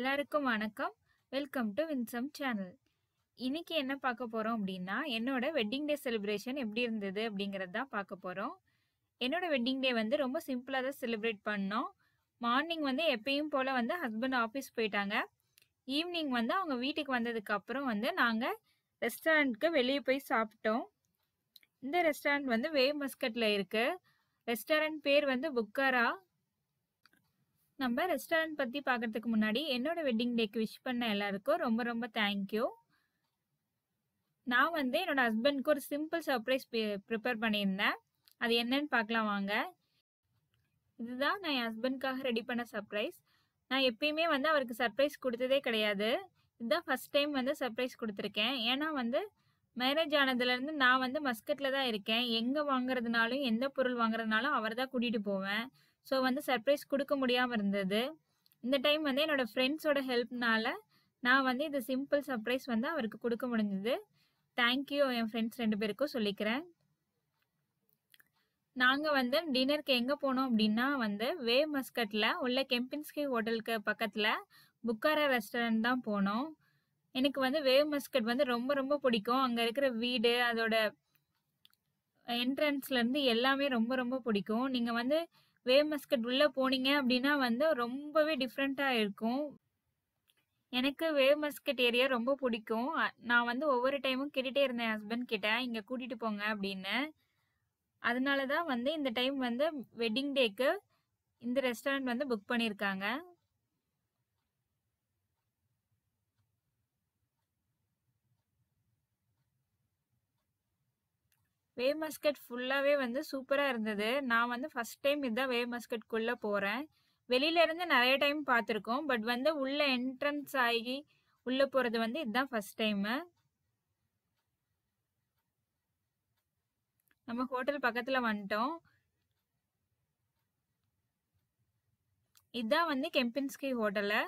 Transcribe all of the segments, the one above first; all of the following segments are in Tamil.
எல்லாருக்கும் வணக்கம். Welcome to Winsome channel. இன்னைக்கு என்ன பார்க்க போறோம் அப்டின்னா, என்னோட வெட்டிங் டே செலிப்ரேஷன் எப்படி இருந்தது அப்படிங்கிறது தான் பார்க்க போறோம். என்னோட வெட்டிங் டே வந்து ரொம்ப சிம்பிளா தான் செலிப்ரேட் பண்ணோம். மார்னிங் வந்து எப்பயும் போல வந்து ஹஸ்பண்ட் ஆஃபீஸ் போயிட்டாங்க. ஈவினிங் வந்து அவங்க வீட்டுக்கு வந்ததுக்கு அப்புறம் வந்து நாங்க ரெஸ்டாரண்ட்க்கு வெளிய போய் சாப்பிட்டோம். இந்த ரெஸ்டாரண்ட் வந்து வேவ் மஸ்கட்ல இருக்கு. ரெஸ்டாரண்ட் பேர் வந்து புக்காரா. நம்ம ரெஸ்டாரண்ட் பத்தி பார்க்கறதுக்கு முன்னாடி என்னோட வெட்டிங் டேக்கு விஷ் பண்ண எல்லாருக்கும் ரொம்ப ரொம்ப தேங்க் யூ. நான் வந்து என்னோட ஹஸ்பண்ட்க்கு ஒரு சிம்பிள் சர்ப்ரைஸ் பி ப்ரிப்பேர் பண்ணியிருந்தேன். அது என்னன்னு பார்க்கலாம் வாங்க. இதுதான் நான் என் ஹஸ்பண்ட்க்காக ரெடி பண்ண சர்ப்ரைஸ். நான் எப்பயுமே வந்து அவருக்கு சர்ப்ரைஸ் குடுத்ததே கிடையாது. இதுதான் ஃபர்ஸ்ட் டைம் வந்து சர்ப்ரைஸ் குடுத்துருக்கேன். ஏன்னா வந்து மேரேஜ் ஆனதுலருந்து நான் வந்து மஸ்கட்ல தான் இருக்கேன். எங்க வாங்குறதுனாலும், எந்த பொருள் வாங்குறதுனாலும் அவர தான் கூட்டிட்டு போவேன். ஸோ வந்து சர்ப்ரைஸ் குடுக்க முடியாம இருந்தது. இந்த டைம் வந்து என்னோட ஃப்ரெண்ட்ஸோட ஹெல்ப்னால நான் வந்து இது சிம்பிள் சர்ப்ரைஸ் வந்து அவருக்கு குடுக்க முடிஞ்சது. தேங்க் யூ என் ஃப்ரெண்ட்ஸ் 2 பேருக்கும் சொல்லிக்கிறேன். நாங்க வந்து டின்னருக்கு எங்க போனோம் அப்டின்னா வந்து வேவ் மஸ்கட்ல உள்ள கெம்பின்ஸ்கி ஹோட்டலுக்கு பக்கத்துல புக்காரா ரெஸ்டாரண்ட் தான் போனோம். எனக்கு வந்து வேவ் மஸ்கட் வந்து ரொம்ப ரொம்ப பிடிக்கும். அங்க இருக்கிற வீடு, அதோட என்ட்ரன்ஸ்ல இருந்து எல்லாமே ரொம்ப ரொம்ப பிடிக்கும். நீங்க வந்து வேவ் மஸ்கட் உள்ள போனீங்க அப்டின்னா வந்து ரொம்பவே டிஃபரெண்ட்டா இருக்கும். எனக்கு வேவ் மஸ்கட் ஏரியா ரொம்ப பிடிக்கும். அ நான் வந்து ஒவ்வொரு டைமும் கேட்டுட்டே இருந்தேன் என் ஹஸ்பண்ட் கிட்ட, "இங்க கூட்டிட்டு போங்க" அப்படின்னு. அதனால தான் வந்து இந்த டைம் வந்து வெட்டிங் டேக்கு இந்த ரெஸ்டாரண்ட் வந்து புக் பண்ணியிருக்காங்க. வேவ் மஸ்கட் ஃபுல்லாவே வந்து சூப்பரா இருந்தது. நான் வந்து ஃபர்ஸ்ட் டைம் இதான் வேவ் மஸ்கட்குள்ள போறேன். வெளியில இருந்து நெறைய டைம் பார்த்துருக்கோம். பட் வந்து உள்ள என்ட்ரன்ஸ் ஆகி உள்ள போறது வந்து இதுதான் ஃபர்ஸ்ட் டைமு. நம்ம ஹோட்டல் பக்கத்துல வந்துட்டோம். இதான் வந்து கெம்பின்ஸ்கி ஹோட்டலு.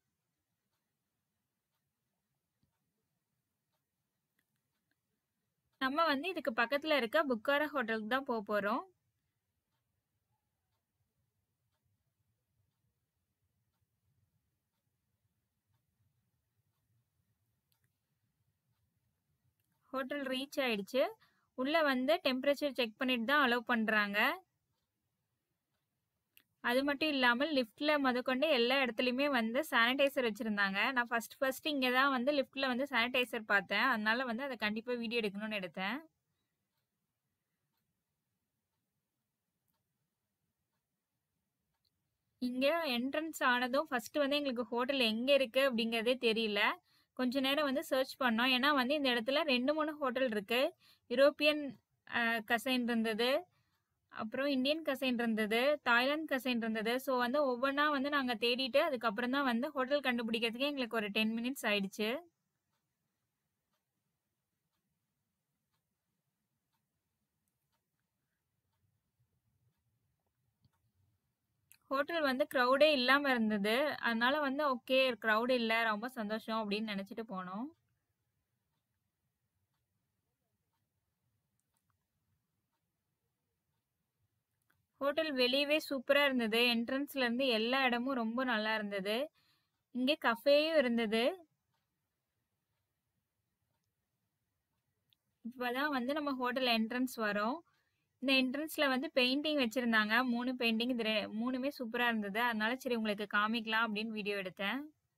நம்ம வந்து இதுக்கு பக்கத்துல இருக்க புக்காரா ஹோட்டலுக்கு தான் போப்போறோம். ஹோட்டல் ரீச் ஆயிடுச்சு. உள்ள வந்து டெம்பரேச்சர் செக் பண்ணிட்டு தான் அலோவ் பண்றாங்க. அது மட்டும் இல்லாமல் லிஃப்ட்ல மொதற்கொண்டு எல்லா இடத்துலயுமே வந்து சானிடைசர் வச்சிருந்தாங்க. நான் ஃபர்ஸ்ட் ஃபர்ஸ்ட் இங்க தான் வந்து லிஃப்ட்ல வந்து சானிடைசர் பார்த்தேன். அதனால வந்து அத கண்டிப்பா வீடியோ எடுக்கணும்னு எடுத்தேன். இங்க என்ட்ரன்ஸ் ஆனதும் ஃபர்ஸ்ட் வந்து எங்களுக்கு ஹோட்டல் எங்க இருக்கு அப்படிங்கிறதே தெரியல. கொஞ்ச நேரம் வந்து சர்ச் பண்ணோம். ஏன்னா வந்து இந்த இடத்துல 2, 3 ஹோட்டல் இருக்கு. யூரோப்பியன் அ கசைன் இருந்தது. அப்புறம் இந்தியன் கசைன் இருந்தது. தாய்லாந்து கசைன் இருந்தது. ஸோ வந்து ஒவ்வொன்னா வந்து நாங்க தேடிட்டு அதுக்கப்புறம் தான் வந்து ஹோட்டல் கண்டுபிடிக்கிறதுக்கே எங்களுக்கு ஒரு 10 மினிட்ஸ் ஆயிடுச்சு. ஹோட்டல் வந்து கிரவுடே இல்லாம இருந்தது. அதனால வந்து ஓகே கிரவுட் இல்ல. ரொம்ப சந்தோஷம் அப்படின்னு நெனச்சுட்டு போனோம். ஹோட்டல் வெளியவே சூப்பரா இருந்தது. என்ட்ரன்ஸ்ல இருந்து எல்லா இடமும் ரொம்ப நல்லா இருந்தது. இங்க கஃபேயும் இருந்தது. இப்பதான் வந்து நம்ம ஹோட்டல் என்ட்ரன்ஸ் வரோம். இந்த என்ட்ரன்ஸ்ல வந்து பெயிண்டிங் வச்சிருந்தாங்க. 3 பெயிண்டிங் இது ரெ 3மே சூப்பரா இருந்தது. அதனால சரி உங்களுக்கு காமிக்கலாம் அப்படின்னு வீடியோ எடுத்தேன்.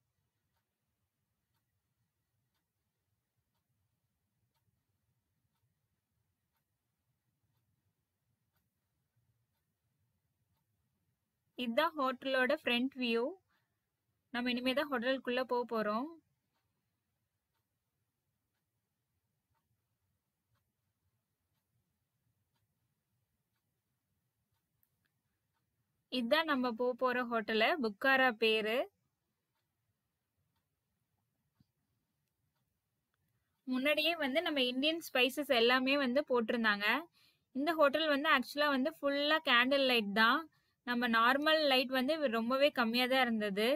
இதான் ஹோட்டலோட ஃப்ரண்ட் வியூ. நம்ம இனிமே தான் ஹோட்டலுக்குள்ள போப்போறோம். இதான் நம்ம போப்போற ஹோட்டலு. புக்காரா பேரு. முன்னாடியே வந்து நம்ம இந்தியன் ஸ்பைசஸ் எல்லாமே வந்து போட்டிருந்தாங்க. இந்த ஹோட்டல் வந்து ஆக்சுவலா வந்து ஃபுல்லா கேண்டில் லைட் தான். நம்ம நார்மல் லைட் வந்து ரொம்பவே கம்மியா தான் இருந்தது.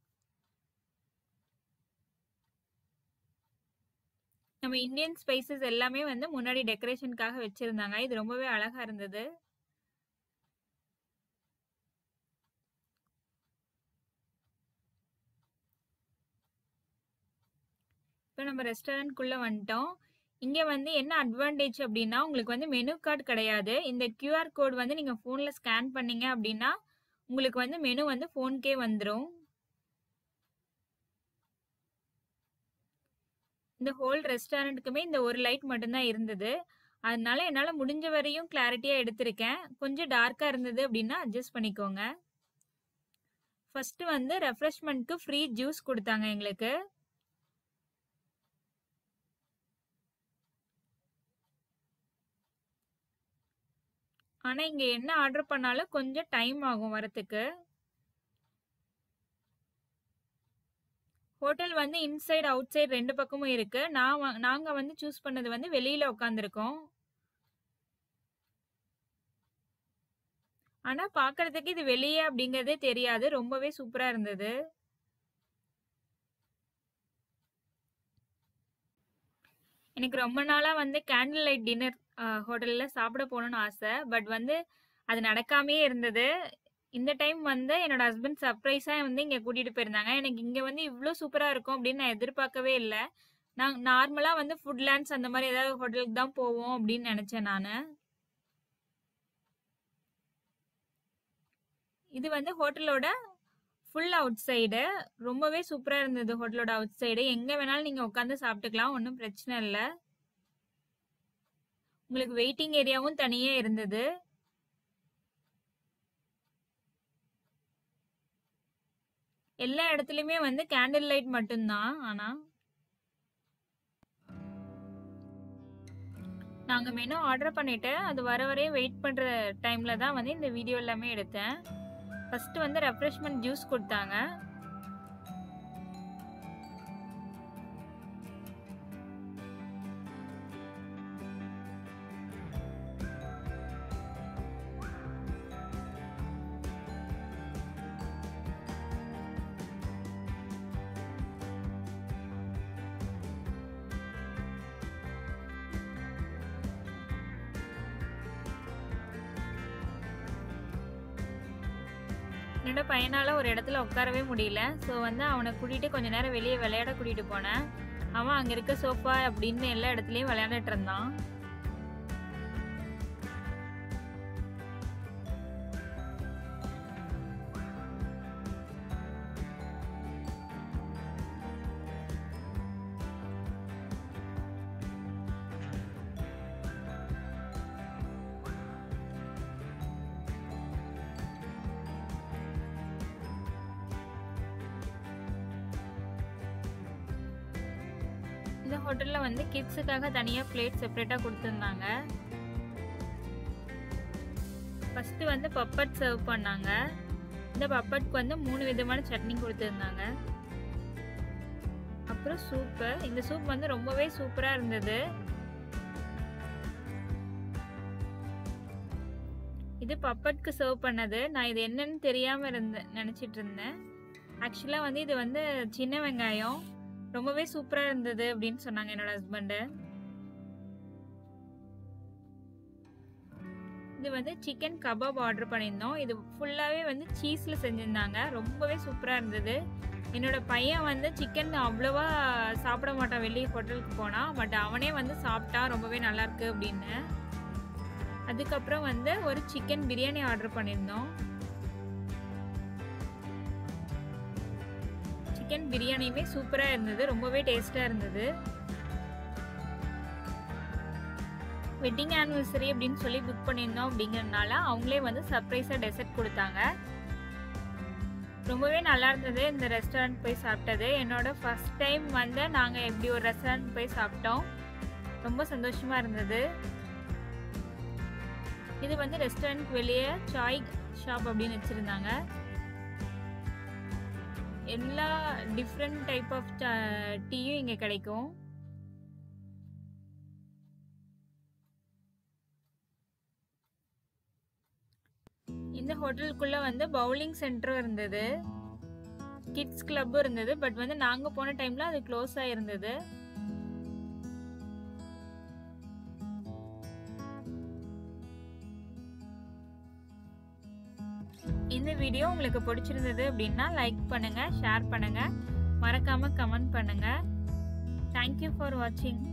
நம்ம இந்தியன் ஸ்பைசஸ் எல்லாமே வந்து முன்னாடி டெக்கரேஷனுக்காக வச்சிருந்தாங்க. இது ரொம்பவே அழகா இருந்தது. இப்போ நம்ம ரெஸ்டாரண்ட்குள்ள வந்துட்டோம். இங்க வந்து என்ன அட்வான்டேஜ் அப்டின்னா, உங்களுக்கு வந்து மெனு கார்ட் கிடையாது. இந்த கியூஆர் கோட் வந்து நீங்க ஃபோன்ல ஸ்கேன் பண்ணீங்க அப்டின்னா, உங்களுக்கு வந்து மெனு வந்து ஃபோன்க்கே வந்துரும். இந்த ஹோல் ரெஸ்டாரண்ட்டுக்குமே இந்த ஒரு லைட் மட்டும் தான் இருந்தது. அதனால என்னால முடிஞ்ச வரையும் கிளாரிட்டியா எடுத்திருக்கேன். கொஞ்சம் டார்க்கா இருந்தது அப்டின்னா அட்ஜஸ்ட் பண்ணிக்கோங்க. ஃபர்ஸ்ட் வந்து ரெஃப்ரெஷ்மென்ட்க்கு ஃப்ரீ ஜூஸ் குடுத்தாங்க எங்களுக்கு. ஆனா, இங்க என்ன ஆர்டர் பண்ணாலும் கொஞ்சம் டைம் ஆகும் வரதுக்கு. ஹோட்டல் வந்து இன்சைட், அவுட்சைட் 2 பக்கமும் இருக்கு. நான் வ நாங்க வந்து சூஸ் பண்ணது வந்து வெளியில உட்கார்ந்துருக்கோம். ஆனா, பார்க்கறதுக்கு இது வெளிய அப்டிங்கிறதே தெரியாது. ரொம்பவே சூப்பரா இருந்தது. எனக்கு ரொம்ப நாளா வந்து கேண்டில் லைட் டின்னர் அ ஹோட்டல்ல சாப்பிட போணும்னு ஆச. பட் வந்து அது நடக்காமயே இருந்தது. இந்த டைம் வந்து என்னோட ஹஸ்பண்ட் சர்ப்ரைஸா வந்து இங்க கூட்டிட்டு போயிருந்தாங்க. எனக்கு இங்க வந்து இவ்ளோ சூப்பரா இருக்கும் அப்டின்னு நான் எதிர்பார்க்கவே இல்ல. நான் நார்மலா வந்து ஃபுட்லாண்ட்ஸ் அந்த மாரி ஏதாவது ஹோட்டலுக்கு தான் போவோம் அப்டின்னு நெனச்சேன் நானு. இது வந்து ஹோட்டலோட ஃபுல் அவுட் சைடு. ரொம்பவே சூப்பரா இருந்தது ஹோட்டலோட அவுட் சைடு. எங்க வேணாலும் நீங்க உட்கார்ந்து சாப்ட்டுக்கலாம். ஒண்ணும் பிரச்சனை இல்ல. உங்களுக்கு வெயிட்டிங் ஏரியாவும் தனியே இருந்தது. எல்லா இடத்துலயுமே வந்து கேண்டில் லைட் மட்டும் தான் ஆனா. நாங்க மெனு ஆர்டர் பண்ணிட்டு, அது வர வரையும் வெயிட் பண்ற டைம்ல தான் வந்து இந்த வீடியோ எல்லாமே எடுத்தேன். ஃபர்ஸ்ட் வந்து ரெஃப்ரெஷ்மென்ட் ஜூஸ் குடுத்தாங்க. என்னோட பையனால ஒரு இடத்துல உட்காரவே முடியல. ஸோ வந்து அவன கூட்டிட்டு கொஞ்ச நேரம் வெளிய விளையாட கூட்டிட்டு போனேன். அவன் அங்க இருக்க சோஃபா அப்டின்னு எல்லா இடத்துலயும் விளையாண்டுட்டு இருந்தான். இந்த ஹோட்டல்ல வந்து கிட்ஸுக்காக தனியா பிளேட் செப்பரேட்டா குடுத்திருந்தாங்க. ஃபர்ஸ்ட் வந்து பப்பட் சர்வ் பண்ணாங்க. இந்த பப்பட்க்கு வந்து 3 விதமான சட்னி குடுத்திருந்தாங்க. அப்புறம் சூப்பு. இந்த சூப் வந்து ரொம்பவே சூப்பரா இருந்தது. இது பப்பட்க்கு சர்வ் பண்ணது. நான் இது என்னன்னு தெரியாம இருந்தேன் நெனச்சிட்டு இருந்தேன். ஆக்சுவலா வந்து இது வந்து சின்ன வெங்காயம். ரொம்பவே சூப்பரா இருந்தது அப்டின்னு சொன்னாங்க என்னோட ஹஸ்பண்ட். இது வந்து சிக்கன் கபாப் ஆர்டர் பண்ணியிருந்தோம். இது ஃபுல்லாவே வந்து சீஸ்ல செஞ்சிருந்தாங்க. ரொம்பவே சூப்பரா இருந்தது. என்னோட பையன் வந்து சிக்கன் அவ்வளவா சாப்பிட மாட்டான் வெளிய ஹோட்டலுக்கு போனா. பட் அவனே வந்து சாப்ட்டான். ரொம்பவே நல்லாருக்கு அப்டின்னு. அதுக்கப்புறம் வந்து ஒரு சிக்கன் பிரியாணி ஆர்டர் பண்ணியிருந்தோம். சிக்கன் பிரியாணியுமே சூப்பரா இருந்தது. ரொம்பவே டேஸ்ட்டா இருந்தது. வெட்டிங் ஆனிவர்சரி அப்டின்னு சொல்லி புக் பண்ணியிருந்தோம் அப்டிங்கிறனால, அவங்களே வந்து சர்ப்ரைஸா டெசர்ட் குடுத்தாங்க. ரொம்பவே நல்லா இருந்தது இந்த ரெஸ்டாரண்ட் போய் சாப்ட்டது. என்னோட ஃபர்ஸ்ட் டைம் வந்து நாங்க இப்டி ஒரு ரெஸ்டாரண்ட் போய் சாப்ட்டோம். ரொம்ப சந்தோஷமா இருந்தது. இது வந்து ரெஸ்டாரண்ட்க்கு வெளிய சாய் ஷாப் அப்டின்னு வச்சிருந்தாங்க. எல்லா டிஃபரண்ட் டைப் ஆஃப் ச டீயும் இங்க கிடைக்கும். இந்த ஹோட்டலுக்குள்ள வந்து பவுலிங் சென்டரும் இருந்தது. கிட்ஸ் கிளப்பும் இருந்தது. பட் வந்து நாங்க போன டைம்ல அது க்ளோஸ் ஆயிருந்தது. இந்த வீடியோ உங்களுக்கு பிடிச்சிருந்தது அப்டின்னா லைக் பண்ணுங்க, ஷேர் பண்ணுங்க. மறக்காம கமெண்ட் பண்ணுங்க. தேங்க் யூ ஃபார் வாட்சிங்